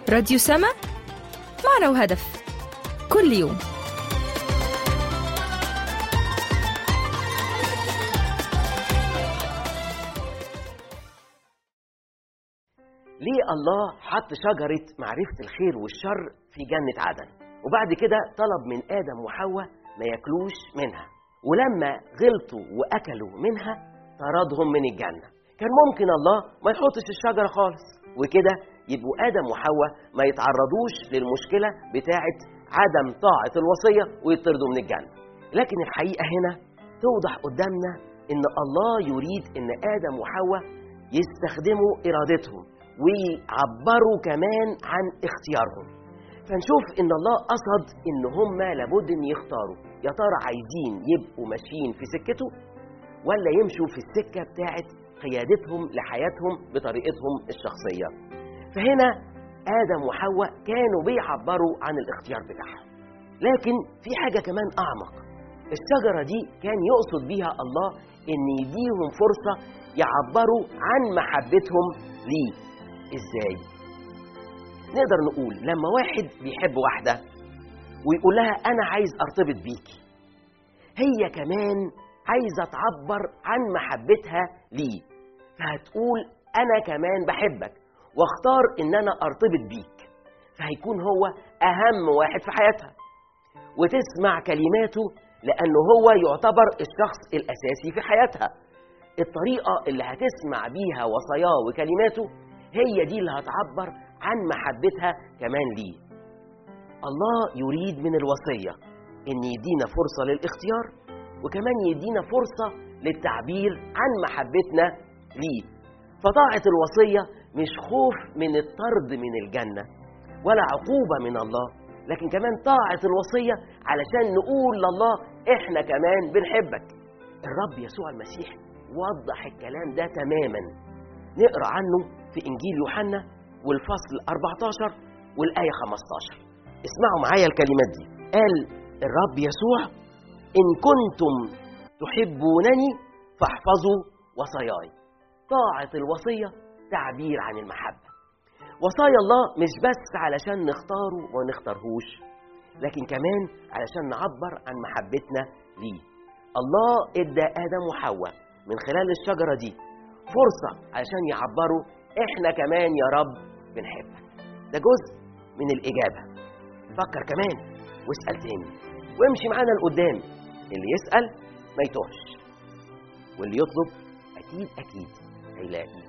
راديو سما معنا وهدف كل يوم ليه الله حط شجرة معرفة الخير والشر في جنة عدن وبعد كده طلب من آدم وحواء ما ياكلوش منها ولما غلطوا وأكلوا منها طردهم من الجنة كان ممكن الله ما يحطش الشجرة خالص وكده يبقوا آدم وحواء ما يتعرضوش للمشكلة بتاعة عدم طاعة الوصية ويطردوا من الجنة لكن الحقيقة هنا توضح قدامنا إن الله يريد إن آدم وحواء يستخدموا إرادتهم ويعبروا كمان عن اختيارهم فنشوف ان الله قصد ان هم لابد ان يختاروا يا ترى عايزين يبقوا ماشيين في سكته ولا يمشوا في السكه بتاعت قيادتهم لحياتهم بطريقتهم الشخصيه فهنا ادم وحواء كانوا بيعبروا عن الاختيار بتاعهم لكن في حاجه كمان اعمق الشجره دي كان يقصد بيها الله ان يديهم فرصه يعبروا عن محبتهم ليه ازاي نقدر نقول لما واحد بيحب واحده ويقول لها انا عايز ارتبط بيكي هي كمان عايزه تعبر عن محبتها ليه فهتقول انا كمان بحبك واختار ان انا ارتبط بيك فهيكون هو اهم واحد في حياتها وتسمع كلماته لانه هو يعتبر الشخص الاساسي في حياتها الطريقه اللي هتسمع بيها وصاياه وكلماته هي دي اللي هتعبر عن محبتها كمان ليه الله يريد من الوصية إن يدينا فرصة للاختيار وكمان يدينا فرصة للتعبير عن محبتنا ليه فطاعة الوصية مش خوف من الطرد من الجنة ولا عقوبة من الله لكن كمان طاعة الوصية علشان نقول لله إحنا كمان بنحبك الرب يسوع المسيح وضح الكلام ده تماما نقرأ عنه في إنجيل يوحنا والفصل 14 والآية 15 اسمعوا معايا الكلمات دي قال الرب يسوع إن كنتم تحبونني فاحفظوا وصاياي طاعة الوصية تعبير عن المحبة وصايا الله مش بس علشان نختاره وما نختارهوش لكن كمان علشان نعبر عن محبتنا ليه الله ادى آدم وحواء من خلال الشجرة دي فرصة علشان يعبروا احنا كمان يا رب بنحبك ده جزء من الإجابة فكر كمان واسأل تاني وامشي معانا لقدام اللي يسأل ما يتوهش واللي يطلب أكيد أكيد هيلاقي